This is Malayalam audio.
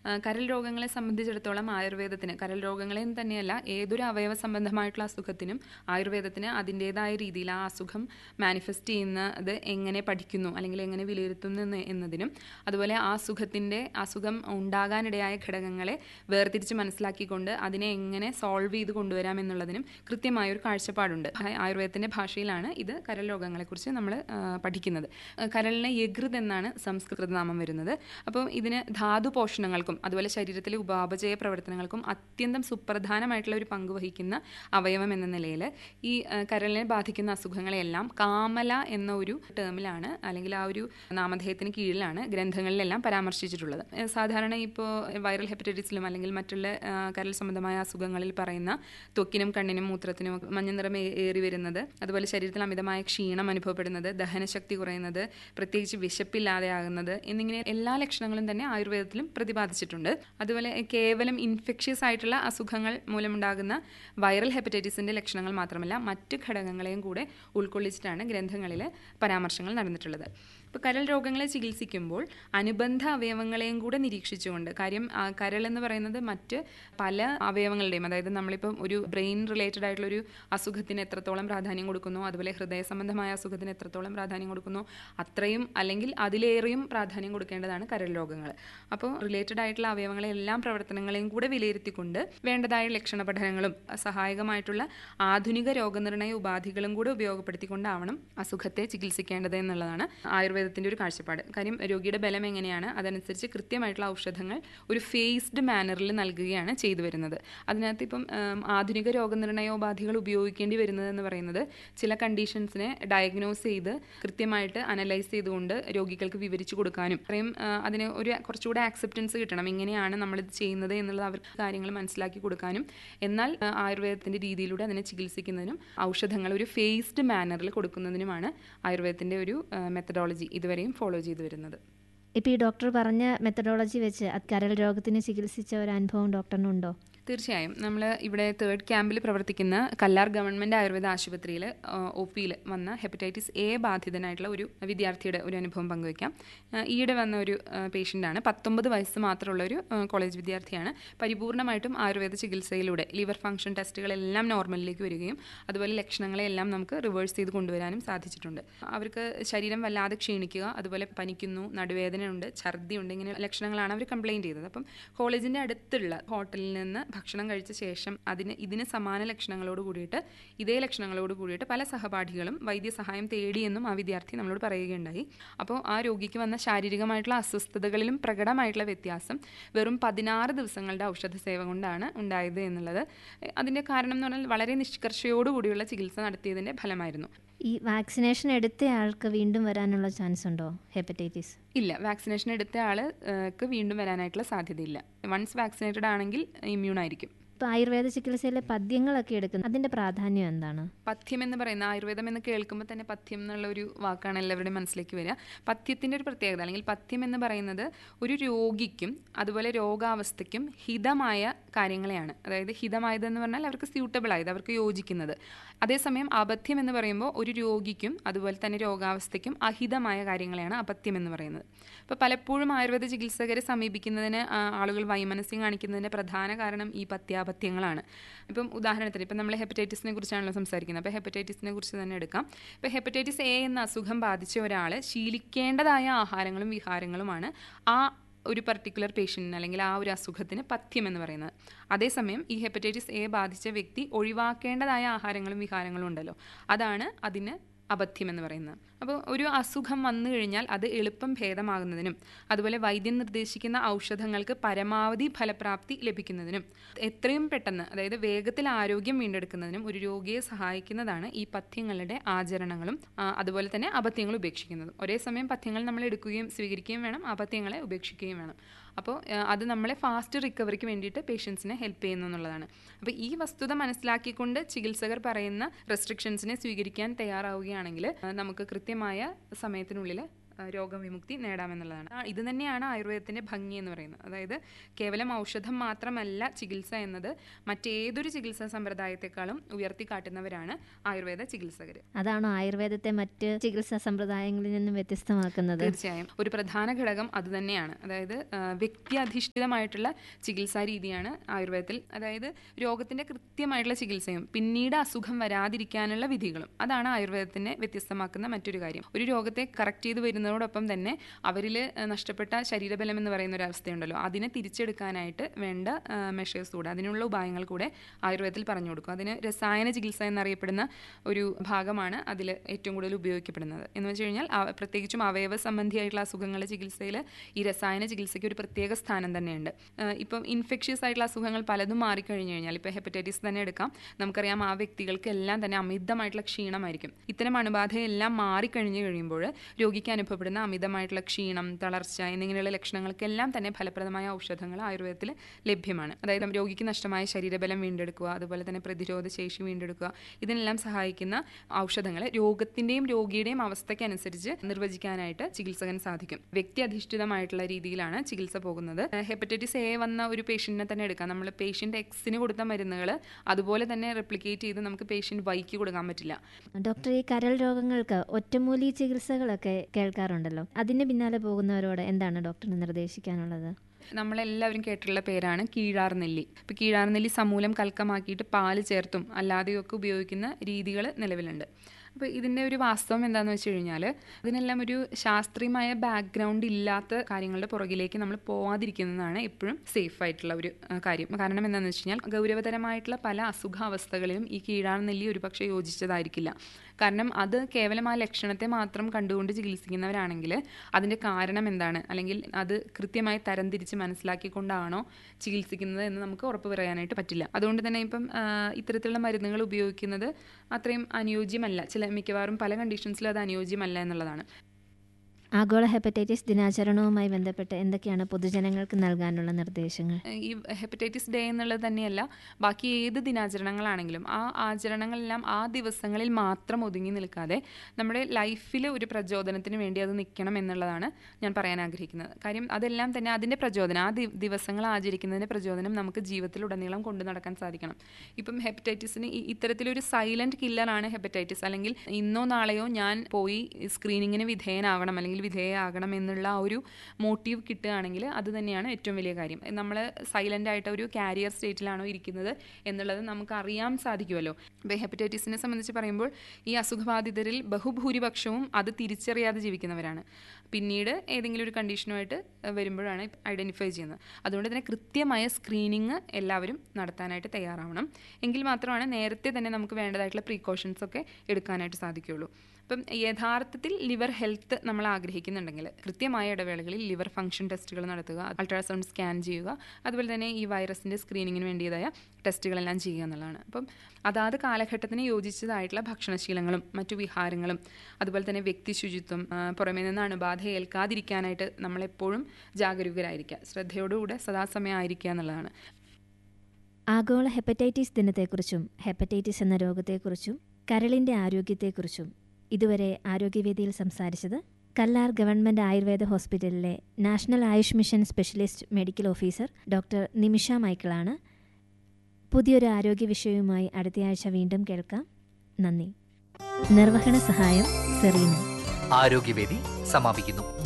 ആ, കരൾ രോഗങ്ങളെ സംബന്ധിച്ചിടത്തോളം ആയുർവേദത്തിന് കരൾ രോഗങ്ങളെ തന്നെയല്ല ഏതൊരു അവയവ സംബന്ധമായിട്ടുള്ള അസുഖത്തിനും ആയുർവേദത്തിന് അതിൻ്റെതായ രീതിയിൽ ആ അസുഖം മാനിഫെസ്റ്റ് ചെയ്യുന്നത് എങ്ങനെ പഠിക്കുന്നു അല്ലെങ്കിൽ എങ്ങനെ വിലയിരുത്തുന്നു എന്ന് എന്നതിനും അതുപോലെ ആ അസുഖത്തിൻ്റെ അസുഖം ഉണ്ടാകാനിടയായ ഘടകങ്ങളെ വേർതിരിച്ച് മനസ്സിലാക്കിക്കൊണ്ട് അതിനെ എങ്ങനെ സോൾവ് ചെയ്ത് കൊണ്ടുവരാം എന്നുള്ളതിനും കൃത്യമായ ഒരു കാഴ്ചപ്പാടുണ്ട് ആ- ആയുർവേദത്തിൻ്റെ ഭാഷയിലാണ് ഇത് കരൾ രോഗങ്ങളെക്കുറിച്ച് നമ്മൾ പഠിക്കുന്നത് ആ, കരളിന് യകൃത് എന്നാണ് സംസ്കൃത നാമം വരുന്നത് അപ്പോൾ ഇതിന് ധാതു പോഷണങ്ങൾക്കും അതുപോലെ ശരീരത്തിലെ ഉപാപചയ പ്രവർത്തനങ്ങൾക്കും അത്യന്തം സുപ്രധാനമായിട്ടുള്ള ഒരു പങ്ക് വഹിക്കുന്ന അവയവം എന്ന നിലയിൽ ഈ ആ, കരളിനെ ബാധിക്കുന്ന അസുഖങ്ങളെല്ലാം കാമല എന്ന ഒരു ടേമിലാണ് അല്ലെങ്കിൽ ആ ഒരു നാമധേയത്തിന് കീഴിലാണ് ഗ്രന്ഥങ്ങളിലെല്ലാം പരാമർശിച്ചിട്ടുള്ളത് ഏ, സാധാരണ ഇപ്പോൾ വൈറൽ ഹെപ്പറ്റൈറ്റിസിലും അല്ലെങ്കിൽ മറ്റുള്ള ആ, കരൾ സംബന്ധമായ അസുഖങ്ങളിൽ പറയുന്ന ത്വക്കിനും കണ്ണിനും മൂത്രത്തിനും ഒക്കെ മഞ്ഞ നിറം ഏ- ഏറി വരുന്നത് അതുപോലെ ശരീരത്തിൽ അമിതമായ ക്ഷീണം അനുഭവപ്പെടുന്നത് ദഹനശക്തി കുറയുന്നത് പ്രത്യേകിച്ച് വിശപ്പില്ലാതെയാകുന്നത് എന്നിങ്ങനെ എല്ലാ ലക്ഷണങ്ങളും തന്നെ ആയുർവേദത്തിലും പ്രതിപാദിച്ചിട്ടുണ്ട് അതുപോലെ കേവലം ഇൻഫെക്ഷ്യസ് ആയിട്ടുള്ള അസുഖങ്ങൾ മൂലമുണ്ടാകുന്ന വൈറൽ ഹെപ്പറ്റൈറ്റിസിന്റെ ലക്ഷണങ്ങൾ മാത്രമല്ല മറ്റ് ഘടകങ്ങളെയും കൂടെ ഉൾക്കൊള്ളിച്ചിട്ടാണ് ഗ്രന്ഥങ്ങളിൽ പരാമർശങ്ങൾ നടന്നിട്ടുള്ളത് ഇപ്പോൾ കരൾ രോഗങ്ങളെ ചികിത്സിക്കുമ്പോൾ അനുബന്ധ അവയവങ്ങളെയും കൂടെ നിരീക്ഷിച്ചുകൊണ്ട് കാര്യം ആ, കരൾ എന്ന് പറയുന്നത് മറ്റ് പല അവയവങ്ങളുടെയും അതായത് നമ്മളിപ്പം ഒരു ബ്രെയിൻ റിലേറ്റഡ് ആയിട്ടുള്ള ഒരു അസുഖത്തിന് എത്രത്തോളം പ്രാധാന്യം കൊടുക്കുന്നു അതുപോലെ ഹൃദയ സംബന്ധമായ അസുഖത്തിന് എത്രത്തോളം പ്രാധാന്യം കൊടുക്കുന്നു അത്രയും അല്ലെങ്കിൽ അതിലേറെയും പ്രാധാന്യം കൊടുക്കേണ്ടതാണ് കരൾ രോഗങ്ങൾ അപ്പോൾ റിലേറ്റഡ് ആയിട്ടുള്ള അവയവങ്ങളെ എല്ലാം പ്രവർത്തനങ്ങളെയും കൂടെ വിലയിരുത്തിക്കൊണ്ട് വേണ്ടതായ ലക്ഷണ പഠനങ്ങളും സഹായകമായിട്ടുള്ള ആധുനിക രോഗനിർണയ ഉപാധികളും കൂടെ ഉപയോഗപ്പെടുത്തിക്കൊണ്ടാവണം അസുഖത്തെ ചികിത്സിക്കേണ്ടത് എന്നുള്ളതാണ് ആയുർവേദത്തിന്റെ ഒരു കാഴ്ചപ്പാട് കാര്യം രോഗിയുടെ ബലം എങ്ങനെയാണ് അതനുസരിച്ച് കൃത്യമായിട്ടുള്ള ഔഷധങ്ങൾ ഒരു ഫേസ്ഡ് മാനറിൽ നൽകുകയാണ് ചെയ്തു വരുന്നത് അതിനകത്ത് ഇപ്പം ഉം, ആധുനിക രോഗനിർണയോപാധികൾ ഉപയോഗിക്കേണ്ടി വരുന്നത് എന്ന് പറയുന്നത് ചില കണ്ടീഷൻസിനെ ഡയഗ്നോസ് ചെയ്ത് കൃത്യമായിട്ട് അനലൈസ് ചെയ്തുകൊണ്ട് രോഗികൾക്ക് വിവരിച്ചു കൊടുക്കാനും അത്രയും ആ, അതിന് ഒരു കുറച്ചുകൂടെ ആക്സെപ്റ്റൻസ് കിട്ടണം എങ്ങനെയാണ് നമ്മളിത് ചെയ്യുന്നത് എന്നുള്ളത് അവർക്ക് കാര്യങ്ങൾ മനസ്സിലാക്കി കൊടുക്കാനും എന്നാൽ ആ, ആയുർവേദത്തിന്റെ രീതിയിലൂടെ അതിനെ ചികിത്സിക്കുന്നതിനും ഔഷധങ്ങൾ ഒരു ഫേസ്ഡ് മാനറിൽ കൊടുക്കുന്നതിനുമാണ് ആയുർവേദത്തിന്റെ ഒരു മെത്തഡോളജി ഇതുവരെയും ഫോളോ ചെയ്തു വരുന്നത് ഇപ്പോൾ ഈ ഡോക്ടർ പറഞ്ഞ മെത്തഡോളജി വെച്ച് അത് കരൾ രോഗത്തിന് ചികിത്സിച്ച ഒരു അനുഭവം ഡോക്ടറിനുണ്ടോ തീർച്ചയായും നമ്മൾ ഇവിടെ തേർഡ് ക്യാമ്പിൽ പ്രവർത്തിക്കുന്ന കല്ലാർ ഗവൺമെൻറ് ആയുർവേദ ആശുപത്രിയിൽ ഒ പിയിൽ വന്ന ഹെപ്പറ്റൈറ്റിസ് എ ബാധിതനായിട്ടുള്ള ഒരു വിദ്യാർത്ഥിയുടെ ഒരു അനുഭവം പങ്കുവയ്ക്കാം ആ, ഈയിടെ വന്ന ഒരു പേഷ്യൻ്റാണ് പത്തൊമ്പത് വയസ്സ് മാത്രമുള്ള ഒരു ആ, കോളേജ് വിദ്യാർത്ഥിയാണ് പരിപൂർണമായിട്ടും ആയുർവേദ ചികിത്സയിലൂടെ ലിവർ ഫംഗ്ഷൻ ടെസ്റ്റുകളെല്ലാം നോർമലിലേക്ക് വരികയും അതുപോലെ ലക്ഷണങ്ങളെല്ലാം നമുക്ക് റിവേഴ്സ് ചെയ്ത് കൊണ്ടുവരാനും സാധിച്ചിട്ടുണ്ട് അവർക്ക് ശരീരം വല്ലാതെ ക്ഷീണിക്കുക അതുപോലെ പനിക്കുന്നു നടുവേദനയുണ്ട് ഛർദിയുണ്ട് ഇങ്ങനെ ലക്ഷണങ്ങളാണ് അവർ കംപ്ലയിൻറ്റ് ചെയ്തത് അപ്പം കോളേജിൻ്റെ അടുത്തുള്ള ഹോട്ടലിൽ നിന്ന് ഭക്ഷണം കഴിച്ച ശേഷം അതിന് ഇതിന് സമാന ലക്ഷണങ്ങളോട് കൂടിയിട്ട് ഇതേ ലക്ഷണങ്ങളോട് കൂടിയിട്ട് പല സഹപാഠികളും വൈദ്യസഹായം തേടിയെന്നും ആ വിദ്യാർത്ഥി നമ്മളോട് പറയുകയുണ്ടായി അപ്പോൾ ആ രോഗിക്ക് വന്ന ശാരീരികമായിട്ടുള്ള അസ്വസ്ഥതകളിലും പ്രകടമായിട്ടുള്ള വ്യത്യാസം വെറും പതിനാറ് ദിവസങ്ങളുടെ ഔഷധ സേവ കൊണ്ടാണ് ഉണ്ടായത് എന്നുള്ളത് അതിൻ്റെ കാരണം എന്ന് പറഞ്ഞാൽ വളരെ നിഷ്കർഷയോടുകൂടിയുള്ള ചികിത്സ നടത്തിയതിൻ്റെ ഫലമായിരുന്നു ഈ വാക്സിനേഷൻ എടുത്ത ആൾക്ക് വീണ്ടും വരാനുള്ള ചാൻസ് ഉണ്ടോ ഹെപ്പറ്റൈറ്റിസ് ഇല്ല വാക്സിനേഷൻ എടുത്ത ആൾക്ക് വീണ്ടും വരാനായിട്ടുള്ള സാധ്യതയില്ല വൺസ് വാക്സിനേറ്റഡ് ആണെങ്കിൽ ഇമ്മ്യൂൺ ആയിരിക്കും ഇപ്പോൾ ആയുർവേദ ചികിത്സയിലെ പദ്യങ്ങളൊക്കെ എടുക്കുന്നത് അതിൻ്റെ പ്രാധാന്യം എന്താണ് പഥ്യം എന്ന് പറയുന്ന ആയുർവേദം എന്ന് കേൾക്കുമ്പോൾ തന്നെ പഥ്യം എന്നുള്ള ഒരു വാക്കാണ് എല്ലാവരുടെയും മനസ്സിലേക്ക് വരിക പഥ്യത്തിൻ്റെ ഒരു പ്രത്യേകത അല്ലെങ്കിൽ പഥ്യം എന്ന് പറയുന്നത് ഒരു രോഗിക്കും അതുപോലെ രോഗാവസ്ഥയ്ക്കും ഹിതമായ കാര്യങ്ങളെയാണ് അതായത് ഹിതമായത് എന്ന് പറഞ്ഞാൽ അവർക്ക് സ്യൂട്ടബിൾ ആയത് അവർക്ക് യോജിക്കുന്നത് അതേസമയം അപഥ്യം എന്ന് പറയുമ്പോൾ ഒരു രോഗിക്കും അതുപോലെ തന്നെ രോഗാവസ്ഥയ്ക്കും അഹിതമായ കാര്യങ്ങളെയാണ് അപഥ്യം എന്ന് പറയുന്നത് അപ്പോൾ പലപ്പോഴും ആയുർവേദ ചികിത്സകരെ സമീപിക്കുന്നതിന് ആ, ആളുകൾ വൈമനസ്യം കാണിക്കുന്നതിൻ്റെ പ്രധാന കാരണം ഈ പഥ്യാപഥ്യങ്ങളാണ് ഇപ്പം ഉദാഹരണത്തിന് ഇപ്പം നമ്മൾ ഹെപ്പറ്റൈറ്റിസിനെ കുറിച്ചാണല്ലോ സംസാരിക്കുന്നത് അപ്പോൾ ഹെപ്പറ്റൈറ്റിസിനെ കുറിച്ച് തന്നെ എടുക്കാം ഇപ്പോൾ ഹെപ്പറ്റൈറ്റിസ് എ എന്ന അസുഖം ബാധിച്ച ഒരാൾ ശീലിക്കേണ്ടതായ ആഹാരങ്ങളും വിഹാരങ്ങളുമാണ് ആ ഒരു പർട്ടിക്കുലർ പേഷ്യൻറ്റിന് അല്ലെങ്കിൽ ആ ഒരു അസുഖത്തിന് പഥ്യം എന്ന് പറയുന്നത് അതേസമയം ഈ ഹെപ്പറ്റൈറ്റിസ് എ ബാധിച്ച വ്യക്തി ഒഴിവാക്കേണ്ടതായ ആഹാരങ്ങളും വിഹാരങ്ങളും ഉണ്ടല്ലോ അതാണ് അതിന് അപഥ്യം എന്ന് പറയുന്നത് അപ്പോൾ ഒരു അസുഖം വന്നു കഴിഞ്ഞാൽ അത് എളുപ്പം ഭേദമാകുന്നതിനും അതുപോലെ വൈദ്യൻ നിർദ്ദേശിക്കുന്ന ഔഷധങ്ങൾക്ക് പരമാവധി ഫലപ്രാപ്തി ലഭിക്കുന്നതിനും എത്രയും പെട്ടെന്ന് അതായത് വേഗത്തിൽ ആരോഗ്യം വീണ്ടെടുക്കുന്നതിനും ഒരു രോഗിയെ സഹായിക്കുന്നതാണ് ഈ പഥ്യങ്ങളുടെ ആചരണങ്ങളും ആ, അതുപോലെ തന്നെ അപഥ്യങ്ങൾ ഉപേക്ഷിക്കുന്നതും ഒരേ സമയം പഥ്യങ്ങൾ നമ്മൾ എടുക്കുകയും സ്വീകരിക്കുകയും വേണം അപഥ്യങ്ങളെ ഉപേക്ഷിക്കുകയും വേണം അപ്പോൾ ആ, അത് നമ്മളെ ഫാസ്റ്റ് റിക്കവറിക്ക് വേണ്ടിയിട്ട് പേഷ്യൻസിനെ ഹെൽപ്പ് ചെയ്യുന്നു എന്നുള്ളതാണ് അപ്പോൾ ഈ വസ്തുത മനസ്സിലാക്കിക്കൊണ്ട് ചികിത്സകർ പറയുന്ന റെസ്ട്രിക്ഷൻസിനെ സ്വീകരിക്കാൻ തയ്യാറാവുകയാണെങ്കിൽ ആ, നമുക്ക് കൃത്യമായ സമയത്തിനുള്ളിൽ ആ, രോഗവിമുക്തി നേടാമെന്നുള്ളതാണ് ആ, ഇത് തന്നെയാണ് ആയുർവേദത്തിൻ്റെ ഭംഗി എന്ന് പറയുന്നത് അതായത് കേവലം ഔഷധം മാത്രമല്ല ചികിത്സ എന്നത് മറ്റേതൊരു ചികിത്സാ സമ്പ്രദായത്തെക്കാളും ഉയർത്തിക്കാട്ടുന്നവരാണ് ആയുർവേദ ചികിത്സകർ അതാണോ ആയുർവേദത്തെ മറ്റ് ചികിത്സാ സമ്പ്രദായങ്ങളിൽ നിന്നും വ്യത്യസ്തമാക്കുന്നത് തീർച്ചയായും ഒരു പ്രധാന ഘടകം അതുതന്നെയാണ് അതായത് ആ, വ്യക്തി അധിഷ്ഠിതമായിട്ടുള്ള ചികിത്സാ രീതിയാണ് ആയുർവേദത്തിൽ അതായത് രോഗത്തിന്റെ കൃത്യമായിട്ടുള്ള ചികിത്സയും പിന്നീട് അസുഖം വരാതിരിക്കാനുള്ള വിധികളും അതാണ് ആയുർവേദത്തിനെ വ്യത്യസ്തമാക്കുന്ന മറ്റൊരു കാര്യം ഒരു രോഗത്തെ കറക്റ്റ് ചെയ്ത് വരുന്നതോടൊപ്പം തന്നെ അവരിൽ നഷ്ടപ്പെട്ട ശരീരബലം എന്ന് പറയുന്ന ഒരു അവസ്ഥയുണ്ടല്ലോ അതിനെ തിരിച്ചെടുക്കാനായിട്ട് വേണ്ട മെഷേഴ്സ് കൂടെ അതിനുള്ള ഉപായങ്ങൾ കൂടെ ആയുർവേദത്തിൽ പറഞ്ഞു കൊടുക്കും അതിന് രസായന ചികിത്സ എന്നറിയപ്പെടുന്ന ഒരു ഭാഗമാണ് അതിൽ ഏറ്റവും കൂടുതൽ ഉപയോഗിക്കപ്പെടുന്നത് എന്ന് വെച്ച് കഴിഞ്ഞാൽ അവ- പ്രത്യേകിച്ചും അവയവ സംബന്ധിയായിട്ടുള്ള അസുഖങ്ങളുടെ ചികിത്സയിൽ ഈ രസായന ചികിത്സയ്ക്ക് ഒരു പ്രത്യേക സ്ഥാനം തന്നെയുണ്ട് ആഹ് ഇപ്പം ഇൻഫെക്ഷ്യസ് ആയിട്ടുള്ള അസുഖങ്ങൾ പലതും മാറിക്കഴിഞ്ഞു കഴിഞ്ഞാൽ ഇപ്പോൾ ഹെപ്പറ്റൈറ്റിസ് തന്നെ എടുക്കാം നമുക്കറിയാം ആ വ്യക്തികൾക്ക് എല്ലാം തന്നെ അമിതമായിട്ടുള്ള ക്ഷീണമായിരിക്കും ഇത്തരം അണുബാധയെല്ലാം മാറിക്കഴിഞ്ഞു കഴിയുമ്പോൾ രോഗിക്ക് അനുഭവപ്പെടുന്ന അമിതമായിട്ടുള്ള ക്ഷീണം തളർച്ച എന്നിങ്ങനെയുള്ള ലക്ഷണങ്ങൾക്കെല്ലാം തന്നെ ഫലപ്രദമായ ഔഷധങ്ങൾ ആയുർവേദത്തിൽ ലഭ്യമാണ് അതായത് രോഗിക്ക് നഷ്ടമായ ശരീരബലം വീണ്ടെടുക്കുക അതുപോലെ തന്നെ പ്രതിരോധ ശേഷി വീണ്ടെടുക്കുക ഇതിനെല്ലാം സഹായിക്കുന്ന ഔഷധങ്ങൾ രോഗത്തിന്റെയും രോഗിയുടെയും അവസ്ഥയ്ക്കനുസരിച്ച് നിർവചിക്കാനായിട്ട് ചികിത്സകൻ സാധിക്കും വ്യക്തി അധിഷ്ഠിതമായിട്ടുള്ള രീതിയിലാണ് ചികിത്സ പോകുന്നത് ഹെപ്പറ്റൈറ്റിസ് എ വന്ന ഒരു പേഷ്യന്റിനെ തന്നെ എടുക്കാം നമ്മൾ പേഷ്യന്റ് എക്സിന് കൊടുത്ത മരുന്നുകൾ അതുപോലെ തന്നെ റെപ്ലിക്കേറ്റ് ചെയ്ത് നമുക്ക് പേഷ്യന്റ് വൈക്ക് കൊടുക്കാൻ പറ്റില്ല ഡോക്ടർ ഈ കരൾ രോഗങ്ങൾക്ക് ഒറ്റമൂലി ചികിത്സകളൊക്കെ കേൾക്കാറുണ്ടല്ലോ അതിന് പിന്നാലെ പോകുന്നവരോട് എന്താണ് ഡോക്ടറിന് നിർദ്ദേശിക്കാനുള്ളത് നമ്മളെല്ലാവരും കേട്ടിട്ടുള്ള പേരാണ് കീഴാർനെല്ലി ഇപ്പോൾ കീഴാർനെല്ലി സമൂലം കൽക്കമാക്കിയിട്ട് പാല് ചേർത്തും അല്ലാതെയൊക്കെ ഉപയോഗിക്കുന്ന രീതികൾ നിലവിലുണ്ട് അപ്പോൾ ഇതിൻ്റെ ഒരു വാസ്തവം എന്താണെന്ന് വെച്ച് കഴിഞ്ഞാൽ ഇതിനെല്ലാം ഒരു ശാസ്ത്രീയമായ ബാക്ക്ഗ്രൗണ്ട് ഇല്ലാത്ത കാര്യങ്ങളുടെ പുറകിലേക്ക് നമ്മൾ പോവാതിരിക്കുന്നതാണ് എപ്പോഴും സേഫ് ആയിട്ടുള്ള ഒരു ആ, കാര്യം കാരണം എന്താണെന്ന് വെച്ച് കഴിഞ്ഞാൽ ഗൗരവതരമായിട്ടുള്ള പല അസുഖാവസ്ഥകളിലും ഈ കീഴാർനെല്ലി ഒരുപക്ഷെ യോജിച്ചതായിരിക്കില്ല കാരണം അത് കേവലം ആ ലക്ഷണത്തെ മാത്രം കണ്ടുകൊണ്ട് ചികിത്സിക്കുന്നവരാണെങ്കിൽ അതിൻ്റെ കാരണം എന്താണ് അല്ലെങ്കിൽ അത് കൃത്യമായി തരംതിരിച്ച് മനസ്സിലാക്കിക്കൊണ്ടാണോ ചികിത്സിക്കുന്നത് എന്ന് നമുക്ക് ഉറപ്പ് പറയാനായിട്ട് പറ്റില്ല അതുകൊണ്ട് തന്നെ ഇപ്പം ആ, ഇത്തരത്തിലുള്ള മരുന്നുകൾ ഉപയോഗിക്കുന്നത് അത്രയും അനുയോജ്യമല്ല ചില മിക്കവാറും പല കണ്ടീഷൻസിലും അത് അനുയോജ്യമല്ല എന്നുള്ളതാണ് ആഗോള ഹെപ്പറ്റൈറ്റിസ് ദിനാചരണവുമായി ബന്ധപ്പെട്ട് എന്തൊക്കെയാണ് പൊതുജനങ്ങൾക്ക് നൽകാനുള്ള നിർദ്ദേശങ്ങൾ ഈ ഹെപ്പറ്റൈറ്റിസ് ഡേ എന്നുള്ളത് തന്നെയല്ല ബാക്കി ഏത് ദിനാചരണങ്ങളാണെങ്കിലും ആ ആചരണങ്ങളെല്ലാം ആ ദിവസങ്ങളിൽ മാത്രം ഒതുങ്ങി നിൽക്കാതെ നമ്മുടെ ലൈഫിൽ ഒരു പ്രചോദനത്തിന് വേണ്ടി അത് നിൽക്കണം എന്നുള്ളതാണ് ഞാൻ പറയാൻ ആഗ്രഹിക്കുന്നത് കാര്യം അതെല്ലാം തന്നെ അതിൻ്റെ പ്രചോദനം ആ ദി- ദിവസങ്ങൾ ആചരിക്കുന്നതിൻ്റെ പ്രചോദനം നമുക്ക് ജീവിതത്തിലുടനീളം കൊണ്ടു നടക്കാൻ സാധിക്കണം ഇപ്പം ഹെപ്പറ്റൈറ്റിസിന് ഈ- ഇത്തരത്തിലൊരു സൈലന്റ് കില്ലറാണ് ഹെപ്പറ്റൈറ്റിസ് അല്ലെങ്കിൽ ഇന്നോ നാളെയോ ഞാൻ പോയി സ്ക്രീനിങ്ങിന് വിധേയനാകണം അല്ലെങ്കിൽ വിധേയമാകണം എന്നുള്ള ആ ഒരു മോട്ടീവ് കിട്ടുകയാണെങ്കിൽ അത് തന്നെയാണ് ഏറ്റവും വലിയ കാര്യം നമ്മൾ സൈലന്റ് ആയിട്ട് ഒരു കാരിയർ സ്റ്റേറ്റിലാണോ ഇരിക്കുന്നത് എന്നുള്ളത് നമുക്ക് അറിയാൻ സാധിക്കുമല്ലോ ഇപ്പോൾ ഹെപ്പറ്റൈറ്റിസിനെ സംബന്ധിച്ച് പറയുമ്പോൾ ഈ അസുഖബാധിതരിൽ ബഹുഭൂരിപക്ഷവും അത് തിരിച്ചറിയാതെ ജീവിക്കുന്നവരാണ് പിന്നീട് ഏതെങ്കിലും ഒരു കണ്ടീഷനുമായിട്ട് വരുമ്പോഴാണ് ഐഡൻറ്റിഫൈ ചെയ്യുന്നത് അതുകൊണ്ട് തന്നെ കൃത്യമായ സ്ക്രീനിങ് എല്ലാവരും നടത്താനായിട്ട് തയ്യാറാവണം എങ്കിൽ മാത്രമാണ് നേരത്തെ തന്നെ നമുക്ക് വേണ്ടതായിട്ടുള്ള പ്രീക്കോഷൻസ് ഒക്കെ എടുക്കാനായിട്ട് സാധിക്കുകയുള്ളൂ അപ്പം യഥാർത്ഥത്തിൽ ലിവർ ഹെൽത്ത് നമ്മൾ ആഗ്രഹിക്കുന്നുണ്ടെങ്കിൽ കൃത്യമായ ഇടവേളകളിൽ ലിവർ ഫംഗ്ഷൻ ടെസ്റ്റുകൾ നടത്തുക അൾട്രാസൗണ്ട് സ്കാൻ ചെയ്യുക അതുപോലെ തന്നെ ഈ വൈറസിൻ്റെ സ്ക്രീനിങ്ങിന് വേണ്ടിയതായ ടെസ്റ്റുകളെല്ലാം ചെയ്യുക എന്നുള്ളതാണ് അപ്പം അതാത് കാലഘട്ടത്തിന് യോജിച്ചതായിട്ടുള്ള ഭക്ഷണശീലങ്ങളും മറ്റു വിഹാരങ്ങളും അതുപോലെ തന്നെ വ്യക്തി ശുചിത്വം ആ, പുറമേ നിന്ന് അണുബാധ ഏൽക്കാതിരിക്കാനായിട്ട് നമ്മളെപ്പോഴും ജാഗരൂകരായിരിക്കുക ശ്രദ്ധയോടുകൂടെ സദാസമയം ആയിരിക്കുക എന്നുള്ളതാണ് ആഗോള ഹെപ്പറ്റൈറ്റിസ് ദിനത്തെക്കുറിച്ചും ഹെപ്പറ്റൈറ്റിസ് എന്ന രോഗത്തെക്കുറിച്ചും കരളിൻ്റെ ആരോഗ്യത്തെക്കുറിച്ചും ഇതുവരെ ആരോഗ്യവേദിയിൽ സംസാരിച്ചത് കല്ലാർ ഗവൺമെൻറ് ആയുർവേദ ഹോസ്പിറ്റലിലെ national Ayush mission specialist medical officer doctor Nimisha മൈക്കിളാണ് പുതിയൊരു ആരോഗ്യ വിഷയവുമായി അടുത്തയാഴ്ച വീണ്ടും കേൾക്കാം നന്ദി നിർവഹണ സഹായം സെറീന ആരോഗ്യവേദി സമാപിക്കുന്നു